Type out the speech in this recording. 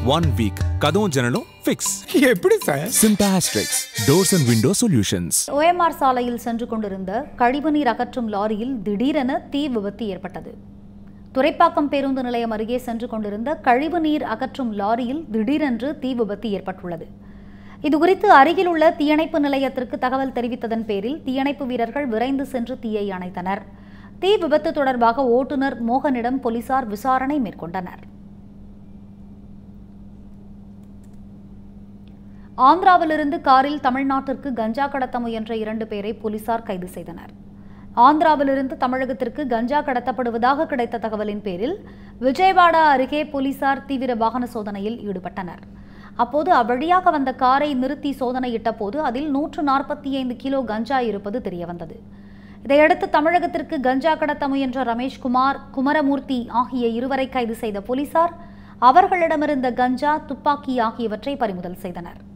one week கதவும் ஜன்னலும் fix எப்படி சார் சிம்டாஸ்ட்ரிக்ஸ் doors and window solutions OMR சாலையில் சென்று கொண்டிருந்த கழிவுநீர் அகற்றும் லாரியில் திடீரென தீ விபத்து ஏற்பட்டது துரைப்பாக்கம் பேருந்து நிலையம் அருகே சென்று கொண்டிருந்த கழிவுநீர் அகற்றும் லாரியில் திடீரென்று தீ விபத்து ஏற்பட்டுள்ளது இதுகுறித்து அருகில் உள்ள தீயணைப்பு நிலையத்திற்கு தகவல் தெரிவித்ததன் பேரில் தீயணைப்பு வீரர்கள் விரைந்து சென்று தீயை அணைத்தனர் தீ விபத்து தொடர்பாக ஓட்டுநர் மோகனிடம் போலீசார் விசாரணை மேற்கொண்டனர் ஆந்திராவிலிருந்து காரில் தமிழ்நாட்டிற்கு கஞ்சா கடத்த முயன்ற இரண்டு பேரை போலீசார் கைது செய்தனர் ஆந்திராவிலிருந்து தமிழகத்திற்கு கஞ்சா கடத்தப்படுவதாக கிடைத்த தகவலின் பேரில் விஜயவாடா அருகே போலீசார் தீவிர வாகன சோதனையில் ஈடுபட்டனர் அப்போது அவ்வழியாக வந்த காரை நிறுத்தி சோதனையிட்ட போது அதில் நூற்று நாற்பத்தி ஐந்து கிலோ கஞ்சா இருப்பது தெரியவந்தது இதையடுத்து தமிழகத்திற்கு கஞ்சா கடத்த முயன்ற ரமேஷ்குமார் குமரமூர்த்தி ஆகிய இருவரை கைது செய்த போலீசார் அவர்களிடமிருந்த கஞ்சா துப்பாக்கி ஆகியவற்றை பறிமுதல் செய்தனர்